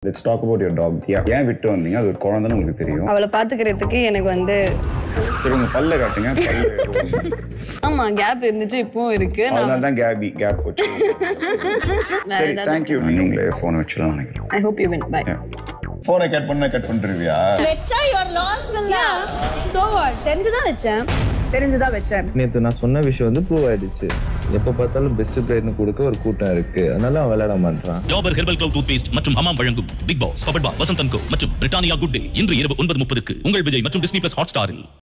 let's talk about your talk Diya ஏன் விட்டு வந்தீங்க அது ஒரு குழந்தைன்னு உங்களுக்கு தெரியும் அவளை பாத்துக்கிறதுக்கு எனக்கு வந்து சரி உங்க பல்ல காட்டுங்க பல்லு ஆமா கேப் இருந்துச்சு இப்பவும் இருக்கு நான் அதனால தான் கேபி கேப் போச்சு சரி தேங்க்யூ நீங்களே ஃபோன் வச்சிடலாம் நினைக்கிறேன் I hope you win bye ஃபோனை கட் பண்ண கட் பண்ணிருவியா வச்சா யுவர் லாஸ்ட் சோ வாட் தெரிஞ்சுதான் வச்சேன் தெரிஞ்சுதான் வச்சேன் நேற்று நான் சொன்ன விஷயம் வந்து ப்ரூவ் ஆயிடுச்சு எப்போ பார்த்தாலும் பெஸ்ட் பிளேயர்னு கொடுக்க ஒரு கூட்டம் இருக்கு அதனால அவன் விளையாட மாட்டான் Dabur herbal clove toothpaste மற்றும் ஹமாம் வழங்கும் பிக் பாஸ் பபட்பா வசந்தன் கோ மற்றும் பிரிட்டானியா குட் டே இன்று இரவு ஒன்பது முப்பதுக்கு உங்கள் விஜய் மற்றும் டிஸ்னி பிளஸ் ஹாட் ஸ்டாரில்